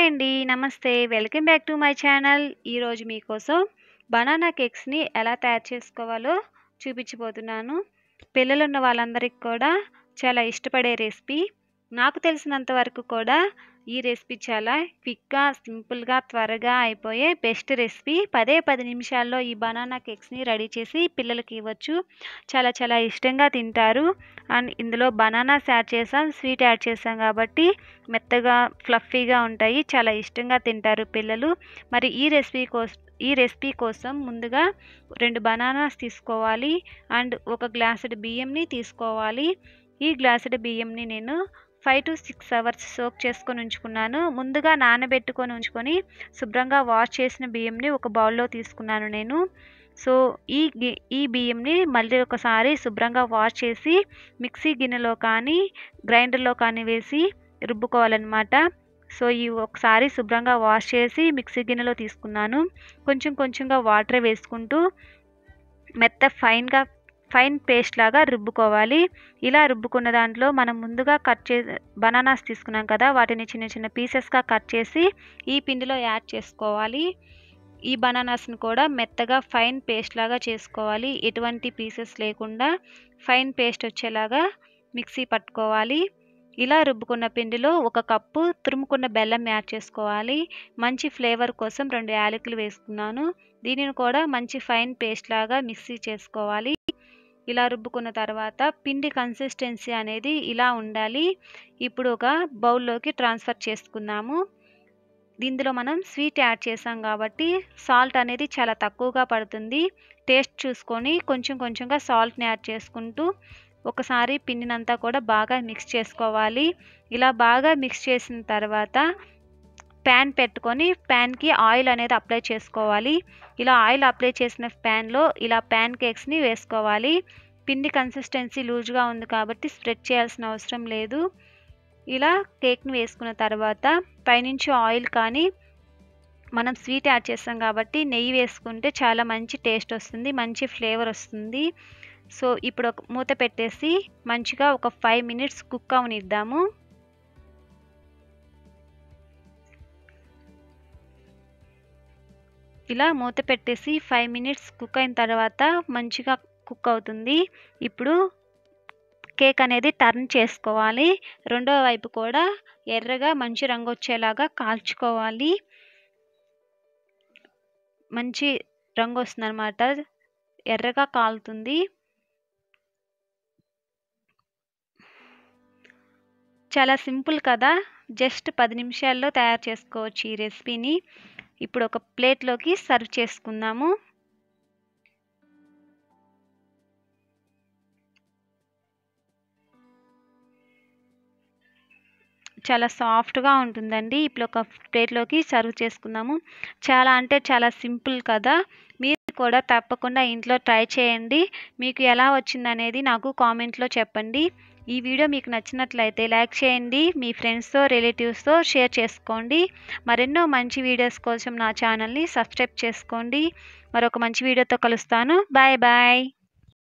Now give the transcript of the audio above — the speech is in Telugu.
అండి. నమస్తే. Welcome back to my channel. ఈరోజు మీకోసం బనానా కేక్స్‌ని ఎలా తయారు చేసుకోవాలో చూపించబోతున్నాను. పిల్లలున్న వాళ్ళందరికి కూడా చాలా ఇష్టపడే రెసిపీ. నాకు తెలిసినంత వరకు కూడా ఈ రెసిపీ చాలా క్విక్‌గా, సింపుల్‌గా, త్వరగా అయిపోయే బెస్ట్ రెసిపీ. పదే 10 నిమిషాల్లో ఈ బనానా కేక్స్‌ని రెడీ చేసి పిల్లలకి ఇవ్వచ్చు. చాలా చాలా ఇష్టంగా తింటారు. అండ్ ఇందులో బనానాస్ యాడ్ చేసాం, స్వీట్ యాడ్ చేసాం కాబట్టి మెత్తగా, ఫ్లఫీగా ఉంటాయి. చాలా ఇష్టంగా తింటారు పిల్లలు. మరి ఈ రెసిపీ కోస్ ఈ రెసిపీ కోసం ముందుగా 2 బనానాస్ తీసుకోవాలి. అండ్ ఒక గ్లాసుడు బియ్యంని తీసుకోవాలి. ఈ గ్లాసుడు బియ్యంని నేను 5-6 అవర్స్ సోక్ చేసుకొని ఉంచుకున్నాను. ముందుగా నానబెట్టుకొని ఉంచుకొని శుభ్రంగా వాష్ చేసిన బియ్యంని ఒక బౌల్‌లో తీసుకున్నాను నేను. సో, ఈ గి ఈ బియ్యంని మళ్ళీ ఒకసారి శుభ్రంగా వాష్ చేసి మిక్సీ గిన్నెలో కానీ, గ్రైండర్‌లో కానీ వేసి రుబ్బుకోవాలనమాట. సో, ఈ ఒకసారి శుభ్రంగా వాష్ చేసి మిక్సీ గిన్నెలో తీసుకున్నాను. కొంచెం కొంచెంగా వాటర్ వేసుకుంటూ మెత్త ఫైన్‌గా ఫైన్ పేస్ట్ లాగా రుబ్బుకోవాలి. ఇలా రుబ్బుకున్న దాంట్లో మనం ముందుగా కట్ చే బనానాస్ తీసుకున్నాం కదా! వాటిని చిన్న చిన్న పీసెస్‌గా కట్ చేసి ఈ పిండిలో యాడ్ చేసుకోవాలి. ఈ బనానాస్‌ని కూడా మెత్తగా ఫైన్ పేస్ట్ లాగా చేసుకోవాలి. ఎటువంటి పీసెస్ లేకుండా ఫైన్ పేస్ట్ వచ్చేలాగా మిక్సీ పట్టుకోవాలి. ఇలా రుబ్బుకున్న పిండిలో ఒక కప్పు తురుముకున్న బెల్లం యాడ్ చేసుకోవాలి. మంచి ఫ్లేవర్ కోసం 2 యాలకులు వేసుకున్నాను. దీనిని కూడా మంచి ఫైన్ పేస్ట్ లాగా మిక్సీ చేసుకోవాలి. ఇలా రుబ్బుకున్న తర్వాత పిండి కన్సిస్టెన్సీ అనేది ఇలా ఉండాలి. ఇప్పుడు ఒక బౌల్‌లోకి ట్రాన్స్‌ఫర్ చేసుకుందాము. ఇందులో మనం స్వీట్ యాడ్ చేసాం కాబట్టి సాల్ట్ అనేది చాలా తక్కువగా పడుతుంది. టేస్ట్ చూసుకొని కొంచెం కొంచెంగా సాల్ట్‌ని యాడ్ చేసుకుంటూ ఒకసారి పిండినంతా కూడా బాగా మిక్స్ చేసుకోవాలి. ఇలా బాగా మిక్స్ చేసిన తర్వాత పాన్ పెట్టుకొని పాన్‌కి ఆయిల్ అనేది అప్లై చేసుకోవాలి. ఇలా ఆయిల్ అప్లై చేసిన పాన్‌లో ఇలా పాన్ కేక్స్‌ని వేసుకోవాలి. పిండి కన్సిస్టెన్సీ లూజ్‌గా ఉంది కాబట్టి స్ప్రెడ్ చేయాల్సిన అవసరం లేదు. ఇలా కేక్‌ని వేసుకున్న తర్వాత పైనుంచి ఆయిల్ కానీ మనం స్వీట్ యాడ్ చేసాం కాబట్టి నెయ్యి వేసుకుంటే చాలా మంచి టేస్ట్ వస్తుంది. మంచి ఫ్లేవర్ వస్తుంది. సో, ఇప్పుడు ఒక మూత పెట్టేసి మంచిగా ఒక 5 మినిట్స్ కుక్ అవ్వనిద్దాము. ఇలా మూత పెట్టేసి 5 మినిట్స్ కుక్ అయిన తర్వాత మంచిగా కుక్ అవుతుంది. ఇప్పుడు కేక్ అనేది టర్న్ చేసుకోవాలి. రెండో వైపు కూడా ఎర్రగా మంచి రంగొచ్చేలాగా కాల్చుకోవాలి. మంచి రంగొస్తుందనమాట. ఎర్రగా కాలుతుంది. చాలా సింపుల్ కదా! జస్ట్ 10 నిమిషాల్లో తయారు చేసుకోవచ్చు ఈ రెసిపీని. ఇప్పుడు ఒక ప్లేట్‌లోకి సర్వ్ చేసుకుందాము. చాలా సాఫ్ట్‌గా ఉంటుందండి. ఇప్పుడు ఒక ప్లేట్‌లోకి సర్వ్ చేసుకుందాము. చాలా అంటే చాలా సింపుల్ కదా! మీరు కూడా తప్పకుండా ఇంట్లో ట్రై చేయండి. మీకు ఎలా వచ్చిందనేది నాకు కామెంట్‌లో చెప్పండి. ఈ వీడియో మీకు నచ్చినట్లయితే లైక్ చేయండి. మీ ఫ్రెండ్స్‌తో, రిలేటివ్స్‌తో షేర్ చేసుకోండి. మరెన్నో మంచి వీడియోస్ కోసం నా ఛానల్‌ని సబ్స్క్రైబ్ చేసుకోండి. మరొక మంచి వీడియోతో కలుస్తాను. Bye bye.